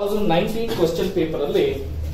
Thousand nineteen question paper ಅಲ್ಲಿ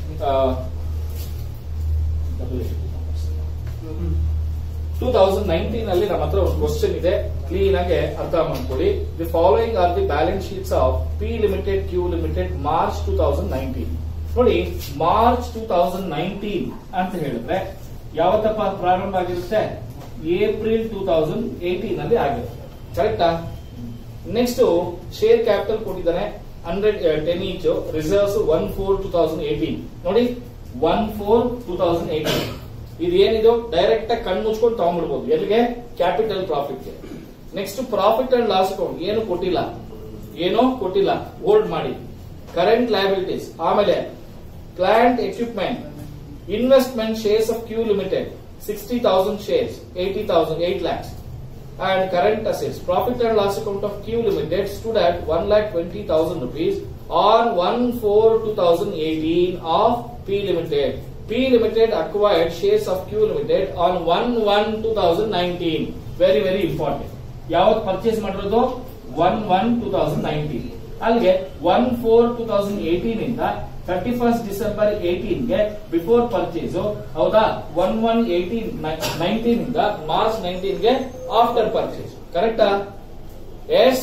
two thousand nineteen ಅಲ್ಲಿ ನಮ್ಮ ಹತ್ರ ಒಂದು ಕ್ವಶನ್ ಇದೆ ಕ್ಲೀನ್ ಆಗಿ ಅರ್ಥ ಮಾಡ್ಕೊಳ್ಳಿ the following are the balance sheets of P limited Q limited March two thousand nineteen ನೋಡಿ ಮಾರ್ಚ್ ಟೂ ತೌಸಂಡ್ ನೈನ್ಟೀನ್ ಅಂತ ಹೇಳಿದ್ರೆ ಯಾವತ್ತಪ್ಪ ಪ್ರಾರಂಭ ಆಗಿರುತ್ತೆ ಏಪ್ರಿಲ್ ಟೂ ತೌಸಂಡ್ ಏಟೀನ್ ಅಲ್ಲಿ ಆಗಿರುತ್ತೆ ಕರೆಕ್ಟಾ ನೆಕ್ಸ್ಟ್ ಶೇರ್ ಕ್ಯಾಪಿಟಲ್ ಕೊಟ್ಟಿದ್ದಾನೆ hundred ten each reserves one four two thousand eighteen ನೋಡಿ one four two thousand eighteen ಇದು ಏನಿದು ಡೈರೆಕ್ಟ್ ಆಗಿ ಕಣ್ಣು ಮುಚ್ಕೊಂಡು ತಗೊಂಡ್ಬಿಡ್ಬೋದು ಎಲ್ಲಿಗೆ ಕ್ಯಾಪಿಟಲ್ ಪ್ರಾಫಿಟ್ಗೆ next profit and loss account ಏನು ಕೊಟ್ಟಿಲ್ಲ ಏನೋ ಕೊಟ್ಟಿಲ್ಲ ಹೋಲ್ಡ್ ಮಾಡಿ ಕರೆಂಟ್ ಲಯಬಿಲಿಟೀಸ್ ಆಮೇಲೆ plant equipment investment shares of Q limited sixty thousand shares eighty thousand eight lakhs and current assets. Profit and loss account of Q Limited stood at 1,20,000 rupees on 1-4-2018 of P Limited. P Limited acquired shares of Q Limited on 1-1-2019. Very, very important. ಯಾವತ್ತು purchase ಮಾಡಿರೋದು one one two thousand nineteen ಅಲ್ಲಿಗೆ one four two thousand eighteen ಇಂದ thirty first December eighteen ಗೆ before purchase ಹೌದಾ one one eighteen nineteen ಇಂದ March nineteen ಗೆ after purchase ಕರೆಕ್ಟಾ yes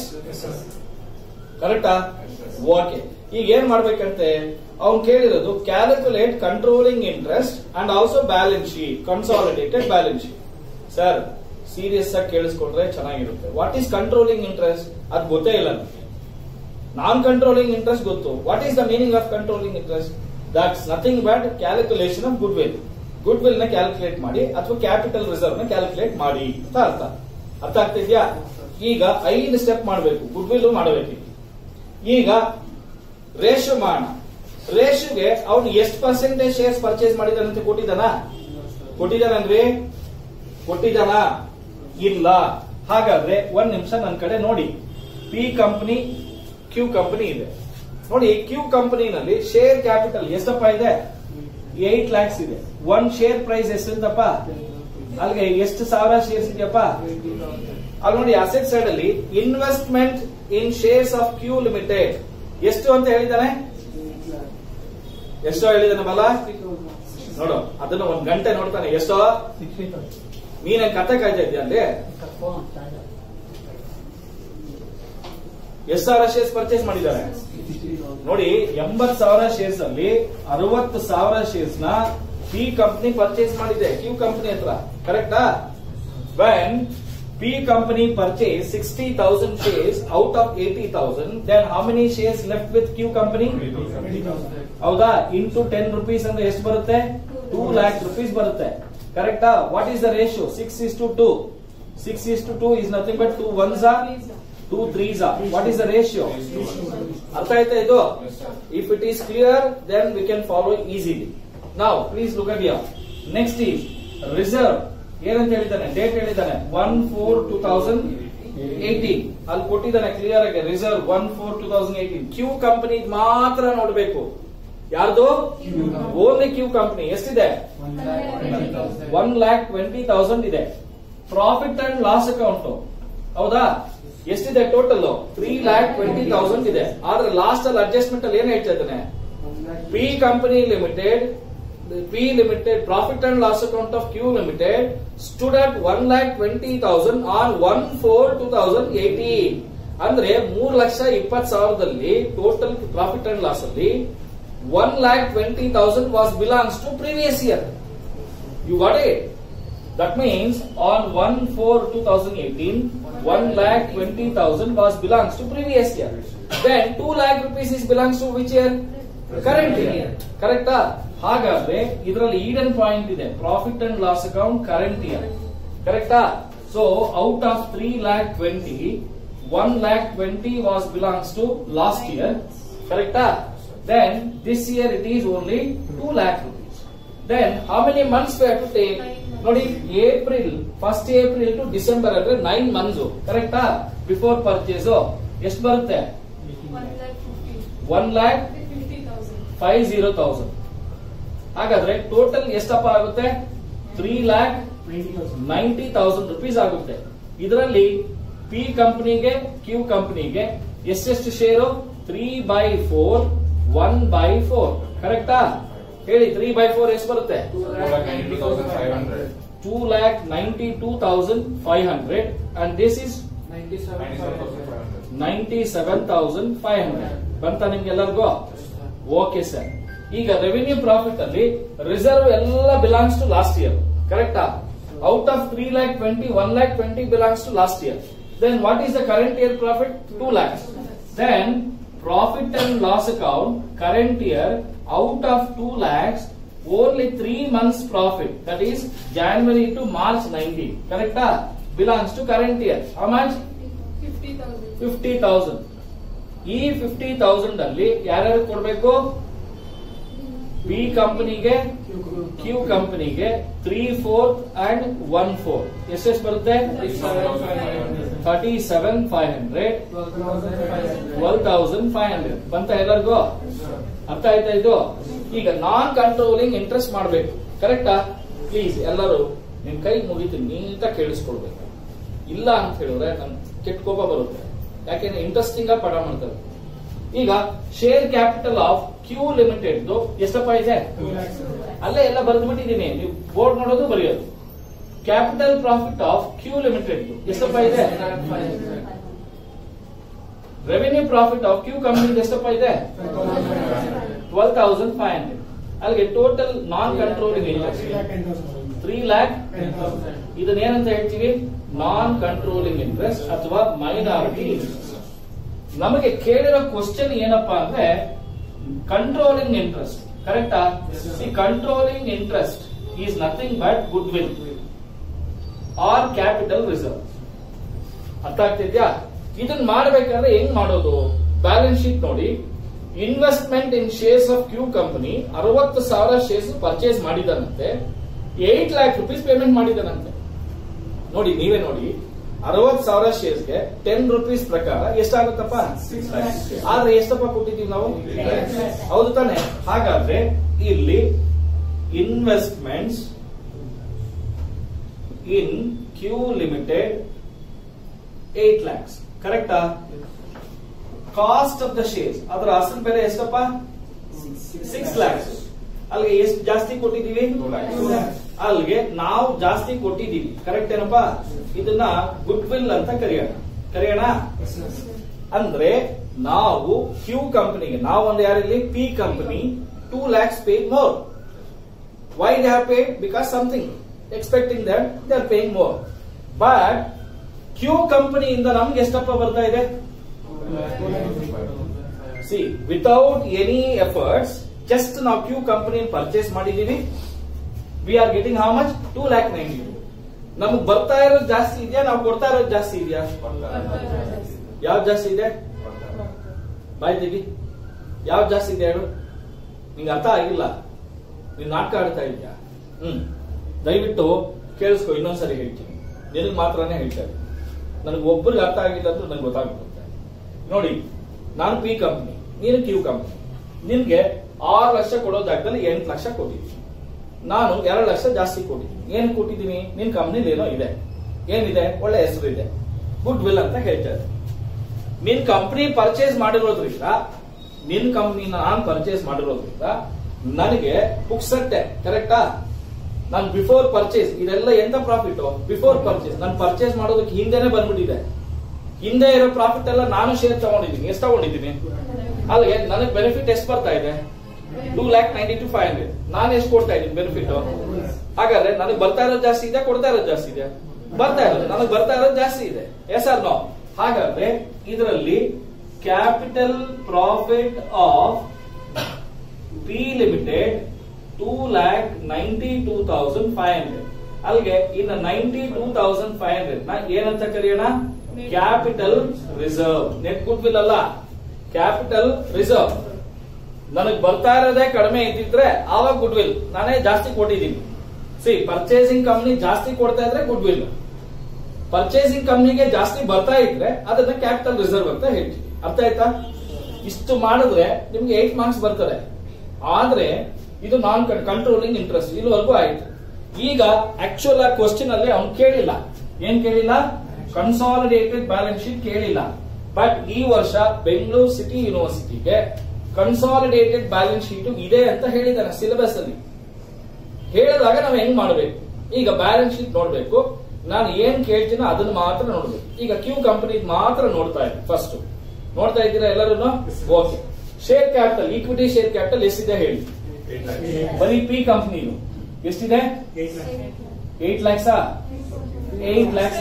ಕರೆಕ್ಟಾ ಓಕೆ ಈಗ ಏನ್ ಮಾಡ್ಬೇಕಂತೆ ಅವ್ನು ಕೇಳಿರೋದು calculate controlling interest and also balance sheet consolidated balance sheet sir serious ಆಗಿ ಕೇಳಿಸ್ಕೊಂಡ್ರೆ ಚೆನ್ನಾಗಿರುತ್ತೆ ವಾಟ್ ಈಸ್ ಕಂಟ್ರೋಲಿಂಗ್ ಇಂಟ್ರೆಸ್ಟ್ ಅದು ಗೊತ್ತೇ ಇಲ್ಲ ನಮಗೆ ನಾನ್ ಕಂಟ್ರೋಲಿಂಗ್ ಇಂಟ್ರೆಸ್ಟ್ ಗೊತ್ತು what is the meaning of controlling interest that's nothing but calculation of goodwill goodwill ನ calculate ಮಾಡಿ ಅಥವಾ ಕ್ಯಾಪಿಟಲ್ ರಿಸರ್ವ್ ನ ಕ್ಯಾಲ್ಕುಲೇಟ್ ಮಾಡಿ ಅಂತ ಅರ್ಥ ಅರ್ಥ ಆಗ್ತಿದ್ಯಾ ಈಗ ಐದು ಸ್ಟೆಪ್ ಮಾಡಬೇಕು ಗುಡ್ ವಿಲ್ ಮಾಡಬೇಕು ಈಗ ರೇಷು ಮಾಡೋಣ ರೇಷುಗೆ ಅವ್ನು ಎಷ್ಟು ಪರ್ಸೆಂಟೇಜ್ ಶೇರ್ಸ್ ಪರ್ಚೇಸ್ ಮಾಡಿದಾನಂತ ಕೊಟ್ಟಿದ್ದಾನ ಕೊಟ್ಟಿದ್ದಾನನ್ರಿ ಕೊಟ್ಟಿದ್ದಾನ ಇಲ್ಲ ಹಾಗಾದ್ರೆ ಒಂದ್ ನಿಮಿಷ ನನ್ನ ಕಡೆ ನೋಡಿ ಪಿ ಕಂಪನಿ ಕ್ಯೂ ಕಂಪನಿ ಇದೆ ನೋಡಿ ಕ್ಯೂ ಕಂಪನಿನಲ್ಲಿ ಶೇರ್ ಕ್ಯಾಪಿಟಲ್ ಎಷ್ಟಪ್ಪ ಇದೆ ಏಟ್ ಲ್ಯಾಕ್ಸ್ ಇದೆ ಒನ್ ಶೇರ್ ಪ್ರೈಸ್ ಎಷ್ಟಂತಪ್ಪ ಅಲ್ಲಿಗೆ ಎಷ್ಟು ಸಾವಿರ ಶೇರ್ಸ್ ಇದೆಯಪ್ಪ ಅಲ್ಲಿ ನೋಡಿ ಅಸೆಟ್ ಸೈಡ್ ಅಲ್ಲಿ investment in shares of Q limited ಎಷ್ಟು ಅಂತ ಹೇಳಿದಾನೆ ಎಷ್ಟೋ ಹೇಳಿದಾನೆ ಬಲ ನೋಡು ಅದನ್ನ ಒಂದ್ ಗಂಟೆ ನೋಡ್ತಾನೆ ಎಷ್ಟೋ ನೀನ್ ಕತೆ ಕಾಯ್ತಾ ಇದ್ಯಾ ಅಲ್ಲಿ ಎಷ್ಟು ಸಾವಿರ ಶೇರ್ಸ್ ಪರ್ಚೇಸ್ ಮಾಡಿದ್ದಾರೆ ನೋಡಿ ಎಂಬತ್ ಸಾವಿರ ಶೇರ್ಸ್ ಅಲ್ಲಿ ಅರವತ್ತು ಸಾವಿರ ಶೇರ್ಸ್ ನ ಪಿ ಕಂಪನಿ ಪರ್ಚೇಸ್ ಮಾಡಿದೆ ಕ್ಯೂ ಕಂಪನಿ ಹತ್ರ ಕರೆಕ್ಟಾ when P company purchase sixty thousand shares out of eighty thousand then how many shares left with Q company ಹೌದಾ ಇಂಟು ಟೆನ್ ರುಪೀಸ್ ಅಂದ್ರೆ ಎಷ್ಟು ಬರುತ್ತೆ ಟೂ ಲ್ಯಾಕ್ ರುಪೀಸ್ ಬರುತ್ತೆ ಕರೆಕ್ಟಾ what is the ratio six is to two six is to two is nothing but two ones or two threes or what is the ratio ಅರ್ಥ ಆಯ್ತಾ ಇದು if it is clear then we can follow easily ನಾವು please look at your next is reserve ಏನಂತ ಹೇಳಿದ್ದಾನೆ date ಹೇಳಿದ್ದಾನೆ one four two thousand eighteen ಅಲ್ಲಿ ಕೊಟ್ಟಿದ್ದಾನೆ clear ಆಗಿ reserve one four two thousand eighteen Q company ಮಾತ್ರ ನೋಡ್ಬೇಕು ಯಾರ್ದು ಓನ್ಲಿ ಕ್ಯೂ ಕಂಪನಿ ಎಷ್ಟಿದೆ ಒನ್ ಲ್ಯಾಕ್ ಟ್ವೆಂಟಿ ತೌಸಂಡ್ ಇದೆ ಪ್ರಾಫಿಟ್ ಅಂಡ್ ಲಾಸ್ ಅಕೌಂಟ್ ಹೌದಾ ಎಷ್ಟಿದೆ total three lakh twenty thousand ಇದೆ ಆದ್ರೆ ಲಾಸ್ಟ್ ಅಲ್ಲಿ ಅಡ್ಜಸ್ಟ್ಮೆಂಟ್ ಅಲ್ಲಿ ಏನ್ ಹೇಳ್ತಾ ಇದ್ದಾನೆ P company limited P limited profit and loss account of Q limited stood at one lakh twenty thousand on one four two thousand eighteen ಅಂದ್ರೆ ಮೂರ್ ಲಕ್ಷ ಇಪ್ಪತ್ ಸಾವಿರದಲ್ಲಿ ಟೋಟಲ್ ಪ್ರಾಫಿಟ್ ಅಂಡ್ ಲಾಸ್ ಅಲ್ಲಿ one lakh twenty thousand was belongs to previous year you got it That means on 1-4-2018, 1 lakh 20,000 was belongs to previous year. Then 2 lakh rupees is belongs to which year? Current year. Correct? ಹಾಗಾದ್ರೆ ಇದರಲ್ಲಿ ಈಡನ್ point ಇದೆ profit and loss account current year ಕರೆಕ್ಟಾ so out of three lakh twenty one lakh twenty was belongs to last year ಕರೆಕ್ಟಾ then this year it is only two lakh rupees then how many months we to take ನೋಡಿ April first April to December ಅಂದ್ರೆ nine months ಕರೆಕ್ಟಾ before purchase ಎಷ್ಟು ಬರುತ್ತೆ one lakh five zero thousand ಹಾಗಾದ್ರೆ total ಎಷ್ಟಪ್ಪ ಆಗುತ್ತೆ three lac ninety thousand rupees ಆಗುತ್ತೆ ಇದರಲ್ಲಿ ಪಿ ಕಂಪನಿಗೆ ಕ್ಯೂ ಕಂಪನಿಗೆ ಎಷ್ಟೆಷ್ಟು share three by four one by four ಕರೆಕ್ಟಾ ಹೇಳಿ ತ್ರೀ ಬೈ ಫೋರ್ ಎಷ್ಟು ಬರುತ್ತೆ two lakh ninety two thousand five hundred and this is ninety seven thousand five hundred ಬಂತ ನಿಮ್ಗೆಲ್ಲರಿಗೂ ಓಕೆ ಸರ್ ಈಗ ರೆವಿನ್ಯೂ ಪ್ರಾಫಿಟ್ ಅಲ್ಲಿ ರಿಸರ್ವ್ ಎಲ್ಲ ಬಿಲಾಂಗ್ಸ್ ಟು ಲಾಸ್ಟ್ ಇಯರ್ ಕರೆಕ್ಟಾ out of three lakh twenty one lakh twenty belongs to last year then what is the current year profit two lakhs then profit and loss account current year out of two lakhs only three months profit that is January to March nineteen ಕರೆಕ್ಟಾ belongs to current year how much fifty thousand ಈ fifty thousand ಅಲ್ಲಿ ಯಾರ್ಯಾರು ಕೊಡ್ಬೇಕು B ಕಂಪನಿಗೆ Q ಕಂಪನಿಗೆ three fourth and one four ಎಷ್ಟೆಷ್ಟು ಬರುತ್ತೆ thirty seven five hundred twelve thousand five hundred ಬಂತ ಎಲ್ಲರಿಗೂ ಅರ್ಥ ಆಯ್ತಾ ಇದು ಈಗ ನಾನ್ ಕಂಟ್ರೋಲಿಂಗ್ ಇಂಟ್ರೆಸ್ಟ್ ಮಾಡಬೇಕು ಕರೆಕ್ಟಾ ಪ್ಲೀಸ್ ಎಲ್ಲರೂ ನಿಮ್ ಕೈ ಮುಗಿತು ನೀಟಾಗಿ ಕೇಳಿಸ್ಕೊಳ್ಬೇಕು ಇಲ್ಲ ಅಂತ ಹೇಳಿದ್ರೆ ನನ್ ಕೆಟ್ಟ ಕೋಪ ಬರುತ್ತೆ ಯಾಕೆಂದ್ರೆ ಇಂಟ್ರೆಸ್ಟಿಂಗ್ ಆಗಿ ಪಾಠ ಮಾಡ್ತಾರೆ ಈಗ share capital of Q limited ಎಷ್ಟಪ್ಪ ಇದೆ ಅಲ್ಲೇ ಎಲ್ಲ ಬರೆದ್ಬಿಟ್ಟಿದ್ದೀನಿ ನೀವು ಬೋರ್ಡ್ ನೋಡೋದು ಬರೆಯೋದು capital profit of Q limited ಎಷ್ಟಪ್ಪ ಇದೆ revenue profit of Q company ಎಷ್ಟಪ್ಪ ಇದೆ ಟ್ವೆಲ್ ತೌಸಂಡ್ ಫೈವ್ ಹಂಡ್ರೆಡ್ ಅಲ್ಲಿಗೆ total non controlling interest three lakh ಇದನ್ನ ಏನಂತ ಹೇಳ್ತೀವಿ non controlling interest or minority interest ನಮಗೆ ಕೇಳಿರೋ ಕ್ವಶನ್ ಏನಪ್ಪಾ ಅಂದ್ರೆ ಕಂಟ್ರೋಲಿಂಗ್ ಇಂಟ್ರೆಸ್ಟ್ ಕರೆಕ್ಟಾ see controlling interest is nothing but goodwill or capital reserve ಅರ್ಥ ಆಗ್ತಿದ್ಯಾ ಇದನ್ನ ಮಾಡಬೇಕಾದ್ರೆ ಹೆಂಗ್ ಮಾಡೋದು ಬ್ಯಾಲೆನ್ಸ್ ಶೀಟ್ ನೋಡಿ investment in shares of Q company ಅರವತ್ತು ಸಾವಿರ ಶೇರ್ಸ್ ಪರ್ಚೇಸ್ ಮಾಡಿದಾನಂತೆ ಏಟ್ ಲ್ಯಾಕ್ ರುಪೀಸ್ ಪೇಮೆಂಟ್ ಮಾಡಿದಾನಂತೆ ನೋಡಿ ನೀವೇ ನೋಡಿ ಅರವತ್ ಸಾವಿರ ಶೇರ್ಸ್ಗೆ ಟೆನ್ ರುಪೀಸ್ ಪ್ರಕಾರ ಎಷ್ಟಾಗುತ್ತಪ್ಪ ಆದ್ರೆ ಎಷ್ಟಪ್ಪ ಕೊಟ್ಟಿದ್ದೀವಿ ನಾವು ಹೌದು ತಾನೆ ಹಾಗಾದ್ರೆ ಇಲ್ಲಿ investments in Q limited eight lakhs ಕರೆಕ್ಟಾ ಕಾಸ್ಟ್ ಆಫ್ ದ ಶೇರ್ಸ್ ಅದರ ಅಸಲ್ ಬೆಲೆ ಎಷ್ಟಪ್ಪ ಸಿಕ್ಸ್ ಲ್ಯಾಕ್ಸ್ ಅಲ್ಲಿಗೆ ಎಷ್ಟು ಜಾಸ್ತಿ ಕೊಟ್ಟಿದ್ದೀವಿ ಅಲ್ಲಿಗೆ ನಾವು ಜಾಸ್ತಿ ಕೊಟ್ಟಿದ್ದೀವಿ ಕರೆಕ್ಟ್ ಏನಪ್ಪಾ ಇದನ್ನ ಗುಡ್ ವಿಲ್ ಅಂತ ಕರೆಯೋಣ ಕರೆಯೋಣ ಅಂದ್ರೆ ನಾವು ಕ್ಯೂ ಕಂಪನಿಗೆ ನಾವು ಒಂದು ಯಾರಿಲ್ಲಿ P company two lakhs pay more why they have paid because something expecting that they are paying more but Q ಕಂಪನಿಯಿಂದ ನಮ್ಗೆ ಎಷ್ಟಪ್ಪ ಬರ್ತಾ ಇದೆ see without any efforts just ನಾವು ಕ್ಯೂ ಕಂಪನಿ ಪರ್ಚೇಸ್ ಮಾಡಿದೀವಿ we are getting how much two lakh ninety ನಮಗ್ ಬರ್ತಾ ಇರೋದು ಜಾಸ್ತಿ ಇದೆಯಾ ನಾವು ಕೊಡ್ತಾ ಇರೋದು ಜಾಸ್ತಿ ಇದೆಯಾ ಯಾವ್ದು ಜಾಸ್ತಿ ಇದೆ ಬಾಯ್ ತೆಗಿ ಯಾವ್ದು ಜಾಸ್ತಿ ಇದೆ ಹೇಳು ನಿಂಗೆ ಅರ್ಥ ಆಗಿಲ್ಲ ನೀನ್ ನಾಟಕ ಆಡ್ತಾ ಇದೆಯಾ ಹ್ಮ್ ದಯವಿಟ್ಟು ಕೇಳಿಸ್ಕೊ ಇನ್ನೊಂದ್ಸರಿ ಹೇಳ್ತೀನಿ ನಿನಗ್ ಮಾತ್ರನೇ ಹೇಳ್ತಾ ಇದ್ದೀನಿ ನನಗೆ ಒಬ್ಬರಿಗೆ ಅರ್ಥ ಆಗಿಲ್ಲ ಅಂದ್ರೆ ನನಗೆ ಗೊತ್ತಾಗ್ಬಿಡುತ್ತೆ ನೋಡಿ ನಾನು ಪಿ ಕಂಪ್ನಿ ನೀನು ಕ್ಯೂ ಕಂಪ್ನಿ ನಿನ್ಗೆ ಆರು ಲಕ್ಷ ಕೊಡೋ ಜಾಗದಲ್ಲಿ ಎಂಟು ಲಕ್ಷ ಕೊಟ್ಟಿದ್ದೀನಿ ನಾನು ಎರಡು ಲಕ್ಷ ಜಾಸ್ತಿ ಕೊಟ್ಟಿದ್ದೀನಿ ಏನ್ ಕೊಟ್ಟಿದ್ದೀನಿ ನಿನ್ ಕಂಪ್ನಿಲಿ ಏನೋ ಇದೆ ಏನಿದೆ ಒಳ್ಳೆ ಹೆಸರು ಇದೆ ಗುಡ್ ವಿಲ್ ಅಂತ ಹೇಳ್ತಾ ಇದ್ದೆ ನಿನ್ ಕಂಪ್ನಿ ಪರ್ಚೇಸ್ ಮಾಡಿರೋದ್ರಿಂದ ನಿನ್ ಕಂಪ್ನಿ ನಾನು ಪರ್ಚೇಸ್ ಮಾಡಿರೋದ್ರಿಂದ ನನಗೆ ಪುಕ್ಸಟ್ಟೆ ಕರೆಕ್ಟಾ ನಾನು ಬಿಫೋರ್ ಪರ್ಚೇಸ್ ಇದೆಲ್ಲ ಎಂತ ಪ್ರಾಫಿಟ್ ಬಿಫೋರ್ ಪರ್ಚೇಸ್ ನಾನು ಪರ್ಚೇಸ್ ಮಾಡೋದಕ್ಕೆ ಹಿಂದೆನೆ ಬಂದ್ಬಿಟ್ಟಿದೆ ಹಿಂದೆ ಇರೋ ಪ್ರಾಫಿಟ್ ಎಲ್ಲ ನಾನು ಶೇರ್ ತಗೊಂಡಿದ್ದೀನಿ ಎಷ್ಟು ತಗೊಂಡಿದ್ದೀನಿ ಅಲ್ಲಿಗೆ ನನಗೆ ಬೆನಿಫಿಟ್ ಎಷ್ಟು ಬರ್ತಾ ಇದೆ two lakh ninety two five hundred ನಾನು ಎಷ್ಟು ಕೊಡ್ತಾ ಇದ್ದೀನಿ ಬೆನಿಫಿಟ್ ಹಾಗಾದ್ರೆ ನನಗೆ ಬರ್ತಾ ಇರೋದು ಜಾಸ್ತಿ ಇದೆ ಕೊಡ್ತಾ ಇರೋದು ಜಾಸ್ತಿ ಇದೆ ಬರ್ತಾ ಇರೋದು ನನಗೆ ಬರ್ತಾ ಇರೋದು ಜಾಸ್ತಿ ಇದೆ ಎಸ್ ಆರ್ ನೋ ಹಾಗಾದ್ರೆ ಇದರಲ್ಲಿ capital profit of P limited two lakh ninety two thousand five hundred ಅಲ್ಲಿಗೆ ಇನ್ನು ninety two thousand five hundred ನ ಏನಂತ ಕರೆಯೋಣ capital reserve net goodwill ಅಲ್ಲ ಕ್ಯಾಪಿಟಲ್ ರಿಸರ್ವ್ ನನಗೆ ಬರ್ತಾ ಇರೋದೇ ಕಡಿಮೆ ಇದ್ದಿದ್ರೆ ಆವಾಗ ಗುಡ್ ವಿಲ್ ನಾನೇ ಜಾಸ್ತಿ ಕೊಟ್ಟಿದ್ದೀನಿ ಸಿ ಪರ್ಚೇಸಿಂಗ್ ಕಂಪ್ನಿ ಜಾಸ್ತಿ ಕೊಡ್ತಾ ಇದ್ರೆ ಗುಡ್ ವಿಲ್ ಪರ್ಚೇಸಿಂಗ್ ಕಂಪ್ನಿಗೆ ಜಾಸ್ತಿ ಬರ್ತಾ ಇದ್ರೆ ಅದನ್ನ ಕ್ಯಾಪಿಟಲ್ ರಿಸರ್ವ್ ಅಂತ ಹೇಳ್ತೀವಿ ಅರ್ಥ ಆಯ್ತಾ ಇಷ್ಟು ಮಾಡಿದ್ರೆ ನಿಮ್ಗೆ ಏಟ್ ಮಾರ್ಕ್ಸ್ ಬರ್ತದೆ ಆದ್ರೆ ಇದು ನಾನ್ ಕಂಟ್ರೋಲಿಂಗ್ ಇಂಟ್ರೆಸ್ಟ್ ಇಲ್ಲಿವರೆಗೂ ಆಯ್ತು ಈಗ ಆಕ್ಚುಯಲ್ ಆ ಕ್ವಶನ್ ಅಲ್ಲಿ ಅವ್ನು ಕೇಳಿಲ್ಲ ಏನ್ ಕೇಳಿಲ್ಲ ಕನ್ಸಾಲಿಡೇಟೆಡ್ ಬ್ಯಾಲೆನ್ಸ್ ಶೀಟ್ ಕೇಳಿಲ್ಲ ಬಟ್ ಈ ವರ್ಷ ಬೆಂಗಳೂರು ಸಿಟಿ ಯೂನಿವರ್ಸಿಟಿಗೆ ಕನ್ಸಾಲಿಡೇಟೆಡ್ ಬ್ಯಾಲೆನ್ಸ್ ಶೀಟ್ ಇದೆ ಅಂತ ಹೇಳಿದಾನೆ ಸಿಲೆಬಸ್ ಅಲ್ಲಿ ಹೇಳಿದಾಗ ನಾವು ಹೆಂಗ್ ಮಾಡಬೇಕು ಈಗ ಬ್ಯಾಲೆನ್ಸ್ ಶೀಟ್ ನೋಡ್ಬೇಕು ನಾನು ಏನ್ ಕೇಳ್ತೀನೋ ಅದನ್ನ ಮಾತ್ರ ನೋಡ್ಬೇಕು ಈಗ ಕ್ಯೂ ಕಂಪನಿ ಮಾತ್ರ ನೋಡ್ತಾ ಇದ್ದೀನಿ ಫಸ್ಟ್ ನೋಡ್ತಾ ಇದ್ದೀರಾ ಎಲ್ಲರೂ okay share capital equity share capital ಎಷ್ಟಿದೆ ಹೇಳಿ ಬರೀ ಪಿ ಕಂಪನಿದು ಎಷ್ಟಿದೆ ಏಟ್ ಲ್ಯಾಕ್ಸಾ ಏಟ್ ಲ್ಯಾಕ್ಸ್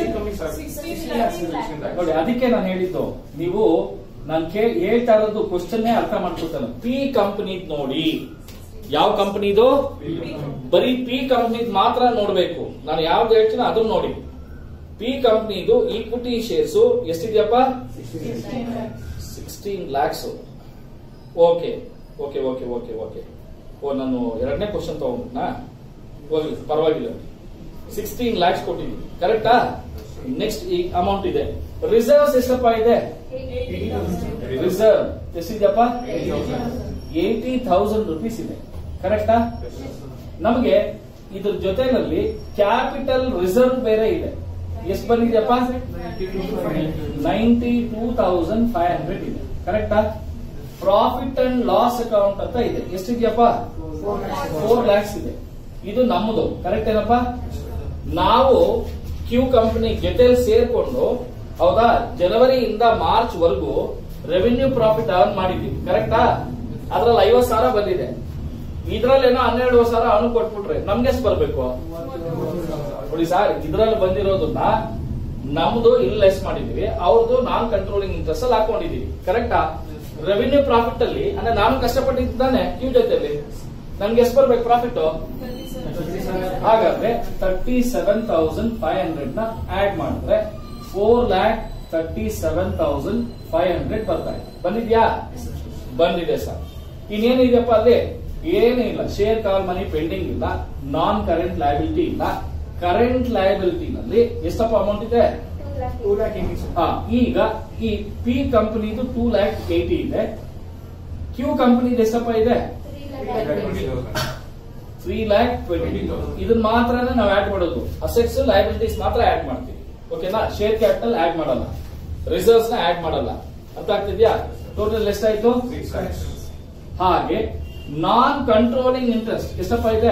ನೋಡಿ ಅದಕ್ಕೆ ನಾನು ಹೇಳಿದ್ದು ನೀವು ನಾನು ಕೇಳಿ ಹೇಳ್ತಾ ಇರೋದು ಕ್ವಶನ್ ಅರ್ಥ ಮಾಡ್ಕೊತಾನೆ ಪಿ ಕಂಪನಿ ನೋಡಿ ಯಾವ ಕಂಪನಿದು ಬರೀ ಪಿ ಕಂಪನಿದ್ ಮಾತ್ರ ನೋಡ್ಬೇಕು ನಾನು ಯಾವ್ದು ಹೇಳ್ತೀನೋ ಅದನ್ನ ನೋಡಿ ಪಿ ಕಂಪನಿದು ಈಕ್ವಿಟಿ ಶೇರ್ಸ್ ಎಷ್ಟಿದೆಯಪ್ಪ sixteen lakhs okay okay okay okay okay oh ನಾನು ಎರಡನೇ ಕ್ವಶನ್ ತಗೊಂಡ್ನಾ ಹೋಗ್ಲಿ ಪರವಾಗಿಲ್ಲ ಸಿಕ್ಸ್ಟೀನ್ ಲ್ಯಾಕ್ಸ್ ಕೊಟ್ಟಿದ್ದೀನಿ ಕರೆಕ್ಟಾ ನೆಕ್ಸ್ಟ್ ಈ ಅಮೌಂಟ್ ಇದೆ ರಿಸರ್ವ್ಸ್ ಎಷ್ಟಪ್ಪ ಇದೆ ರಿಸರ್ವ್ ಎಷ್ಟಿದೆಯಪ್ಪ ಏಯ್ಟಿ ಥೌಸಂಡ್ ರುಪೀಸ್ ಇದೆ ಕರೆಕ್ಟಾ ನಮಗೆ ಇದ್ರ ಜೊತೆನಲ್ಲಿ ಕ್ಯಾಪಿಟಲ್ ರಿಸರ್ವ್ ಬೇರೆ ಇದೆ ಎಷ್ಟು ಬಂದಿದೆಯಪ್ಪ ninety two thousand five hundred ಇದೆ ಕರೆಕ್ಟಾ ಪ್ರಾಫಿಟ್ ಅಂಡ್ ಲಾಸ್ ಅಕೌಂಟ್ ಅಂತ ಇದೆ ಎಷ್ಟಿದೆಯಪ್ಪ ಫೋರ್ ಲ್ಯಾಕ್ಸ್ ಇದೆ ಇದು ನಮ್ಮದು ಕರೆಕ್ಟ್ ಏನಪ್ಪ ನಾವು ಕ್ಯೂ ಕಂಪನಿ ಜೊತೆಲಿ ಸೇರ್ಕೊಂಡು ಹೌದಾ ಜನವರಿಯಿಂದ ಮಾರ್ಚ್ ವರೆಗೂ ರೆವಿನ್ಯೂ ಪ್ರಾಫಿಟ್ ಅರ್ನ್ ಮಾಡಿದ್ದೀವಿ ಕರೆಕ್ಟಾ ಅದ್ರಲ್ಲಿ ಐವತ್ ಸಾವಿರ ಬಂದಿದೆ ಇದ್ರಲ್ಲೇನೋ ಹನ್ನೆರಡು ಸಾವಿರ ಅವನು ಕೊಟ್ಬಿಟ್ರೆ ನಮ್ಗೆ ಎಷ್ಟು ಬರ್ಬೇಕು ನೋಡಿ ಸರ್ ಇದ್ರಲ್ಲಿ ಬಂದಿರೋದನ್ನ ನಮ್ದು ಇಲ್ಲಿ ಲೆಸ್ ಮಾಡಿದೀವಿ ಅವ್ರದ್ದು ನಾನ್ ಕಂಟ್ರೋಲಿಂಗ್ ಇಂಟ್ರೆಸ್ಟ್ ಅಲ್ಲಿ ಹಾಕೊಂಡಿದೀವಿ ಕರೆಕ್ಟಾ ರೆವಿನ್ಯೂ ಪ್ರಾಫಿಟ್ ಅಲ್ಲಿ ಅಂದ್ರೆ ನಾನು ಕಷ್ಟಪಟ್ಟಿದ್ದಾನೆ ಕ್ಯೂ ಜೊತೆಲಿ ನನ್ಗೆ ಎಷ್ಟು ಬರ್ಬೇಕು ಪ್ರಾಫಿಟ್ ಹಾಗಾದ್ರೆ thirty seven thousand five hundred ನ ಆಡ್ ಮಾಡಿದ್ರೆ four lakh thirty seven thousand five hundred ಬರ್ತಾ ಇದೆ ಬಂದಿದ್ಯಾ ಬಂದಿದೆ ಸರ್ ಇನ್ನೇನಿದೆಯಪ್ಪ ಅಲ್ಲಿ ಏನೂ ಇಲ್ಲ ಶೇರ್ ಕಾಲ್ ಮನಿ ಪೆಂಡಿಂಗ್ ಇಲ್ಲ ನಾನ್ ಕರೆಂಟ್ ಲಯಬಿಲಿಟಿ ಇಲ್ಲ ಕರೆಂಟ್ ಲಯಬಿಲಿಟಿ ನಲ್ಲಿ ಎಷ್ಟಪ್ಪ ಅಮೌಂಟ್ ಇದೆ ಹಾ, ಈಗ ಈ ಪಿ ಕಂಪನಿದು ಟೂ ಲ್ಯಾಕ್ ಏಟಿ ಇದೆ ಕ್ಯೂ ಕಂಪನಿದು ಎಷ್ಟಪ್ಪ ಇದೆ ತ್ರೀ ಲ್ಯಾಕ್ ಟ್ವೆಂಟಿ ಇದನ್ನ ಮಾತ್ರ ನಾವು ಆಡ್ ಮಾಡೋದು ಅಸೆಟ್ಸ್ ಲಯಬಿಲಿಟೀಸ್ ಮಾತ್ರ ಆಡ್ ಮಾಡ್ತೀವಿ ಓಕೆನಾ ಶೇರ್ ಕ್ಯಾಪಿಟಲ್ ಆಡ್ ಮಾಡಲ್ಲ ರಿಸರ್ವ್ಸ್ ನ ಆಡ್ ಮಾಡಲ್ಲ ಅರ್ಥ ಆಗ್ತಿದ್ಯಾ ಟೋಟಲ್ ಎಷ್ಟಾಯ್ತು ಹಾಗೆ ನಾನ್ ಕಂಟ್ರೋಲಿಂಗ್ ಇಂಟ್ರೆಸ್ಟ್ ಎಷ್ಟಪ್ಪ ಇದೆ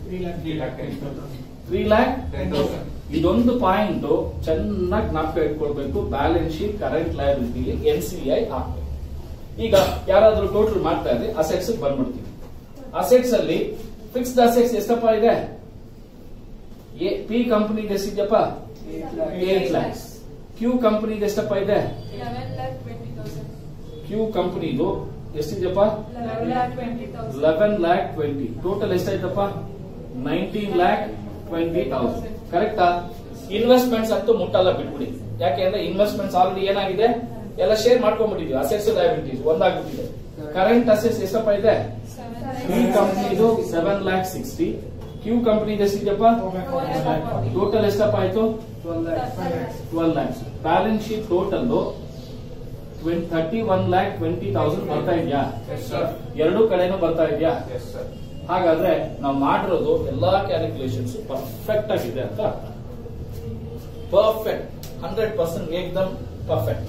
ತ್ರೀ ಲ್ಯಾಕ್ ಇದೊಂದು ಪಾಯಿಂಟ್ ಚೆನ್ನಾಗಿ ಜ್ಞಾಪಕ ಇಟ್ಕೊಳ್ಬೇಕು balance sheet current liability N C I ಹಾಕ್ಬೇಕು ಈಗ ಯಾರಾದ್ರೂ ಟೋಟಲ್ ಮಾಡ್ತಾ ಇದ್ರೆ ಅಸೆಟ್ಸ್ ಬಂದ್ಬಿಡ್ತೀವಿ ಅಸೆಟ್ಸ್ ಅಲ್ಲಿ ಫಿಕ್ಸ್ಡ್ ಅಸೆಟ್ಸ್ ಎಷ್ಟಪ್ಪ ಇದೆ ಪಿ ಕಂಪನಿ ಎಷ್ಟಿದ್ಯಪ್ಪ ಏಟ್ ಲ್ಯಾಕ್ಸ್ ಕ್ಯೂ ಕಂಪನಿ ಎಷ್ಟಪ್ಪ ಇದೆ ಕ್ಯೂ ಕಂಪನಿದು ಎಷ್ಟಿದೆಯಪ್ಪ ಲೆವೆನ್ ಲ್ಯಾಕ್ ಟ್ವೆಂಟಿ ಟೋಟಲ್ ಎಷ್ಟಾಯ್ತಪ್ಪ ನೈನ್ಟೀನ್ ಲ್ಯಾಕ್ ಟ್ವೆಂಟಿ ತೌಸಂಡ್ ಕರೆಕ್ಟಾ ಇನ್ವೆಸ್ಟ್ಮೆಂಟ್ಸ್ ಅಂತೂ ಮುಟ್ಟಲ್ಲ ಬಿಟ್ಬಿಡಿ ಯಾಕೆಂದ್ರೆ ಇನ್ವೆಸ್ಟ್ಮೆಂಟ್ಸ್ ಆಲ್ರೆಡಿ ಏನಾಗಿದೆ ಎಲ್ಲ ಶೇರ್ ಮಾಡ್ಕೊಂಡ್ಬಿಟ್ಟಿದ್ವಿ ಅಸೆಟ್ಸ್ ಲಯಬಿಲಿಟೀಸ್ ಒಂದಾಗ್ಬಿಟ್ಟಿದೆ ಕರೆಂಟ್ ಅಸೆಟ್ಸ್ ಎಷ್ಟಪ್ಪ ಇದೆ ಪಿ ಕಂಪನಿದು seven lakh sixty Q company ಎಷ್ಟಿದೆಯಪ್ಪ ಟೋಟಲ್ ಎಷ್ಟಪ್ಪ ಆಯ್ತು twelve lakhs balance sheet total thirty one lakh twenty thousand ಬರ್ತಾ ಇದೆಯಾ ಎರಡೂ ಕಡೆನೂ ಬರ್ತಾ ಇದೆಯಾ ಹಾಗಾದ್ರೆ ನಾವು ಮಾಡಿರೋದು ಎಲ್ಲಾ ಕ್ಯಾಲ್ಕುಲೇಷನ್ಸ್ ಪರ್ಫೆಕ್ಟ್ ಆಗಿದೆ ಅಂತ ಪರ್ಫೆಕ್ಟ್ ಹಂಡ್ರೆಡ್ ಪರ್ಸೆಂಟ್ ಏಕ್ದಮ್ ಪರ್ಫೆಕ್ಟ್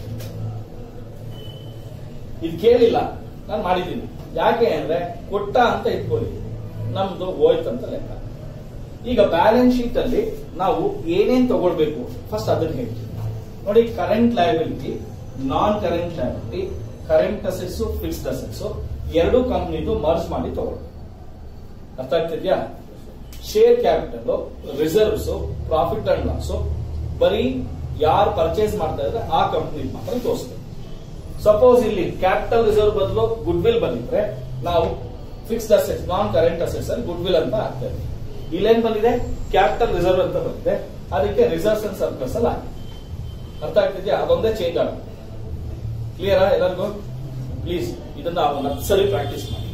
ಇದು ಕೇಳಿಲ್ಲ ನಾನು ಮಾಡಿದ್ದೀನಿ ಯಾಕೆ ಅಂದ್ರೆ ಕೊಟ್ಟ ಅಂತ ಇಟ್ಕೊಳ್ಳಿ ನಮ್ದು ಹೋಯ್ತಂತ ಲೆಕ್ಕ ಈಗ ಬ್ಯಾಲೆನ್ಸ್ ಶೀಟ್ ಅಲ್ಲಿ ನಾವು ಏನೇನ್ ತಗೊಳ್ಬೇಕು ಫಸ್ಟ್ ಅದನ್ನ ಹೇಳ್ತೀವಿ ನೋಡಿ current liability non current liability current assets fixed assets ಎರಡು ಕಂಪ್ನಿದು ಮರ್ಜ್ ಮಾಡಿ ತಗೊಳ್ಳಿ ಅರ್ಥ ಆಗ್ತಿದ್ಯಾ share capital reserves profit and loss ಬರೀ ಯಾರು ಪರ್ಚೇಸ್ ಮಾಡ್ತಾ ಇದ್ರೆ ಆ ಕಂಪ್ನಿ ಮಾತ್ರ ತೋರಿಸ್ತೇವೆ ಸಪೋಸ್ ಇಲ್ಲಿ ಕ್ಯಾಪಿಟಲ್ ರಿಸರ್ವ್ ಬದಲು ಗುಡ್ ವಿಲ್ ಬಂದಿದ್ರೆ ನಾವು fixed assets non current assets ಅಲ್ಲಿ ಗುಡ್ ವಿಲ್ ಅಂತ ಹಾಕ್ತೇವೆ ಇಲ್ಲೇನ್ ಬಂದಿದೆ ಕ್ಯಾಪಿಟಲ್ ರಿಸರ್ವ್ ಅಂತ ಬಂದಿದೆ ಅದಕ್ಕೆ ರಿಸರ್ವ್ಸ್ ಅಂಡ್ ಸರ್ಪ್ಲಸ್ ಅಲ್ಲಿ ಹಾಕಿ ಅರ್ಥ ಆಗ್ತಿದ್ಯಾ ಅದೊಂದೇ ಚೇಂಜ್ ಆಗುತ್ತೆ ಕ್ಲಿಯರಾ ಎಲ್ಲರಿಗೂ ಪ್ಲೀಸ್ ಇದನ್ನ ಒಂದು ಹತ್ತು ಸರಿ ಪ್ರಾಕ್ಟೀಸ್ ಮಾಡಿ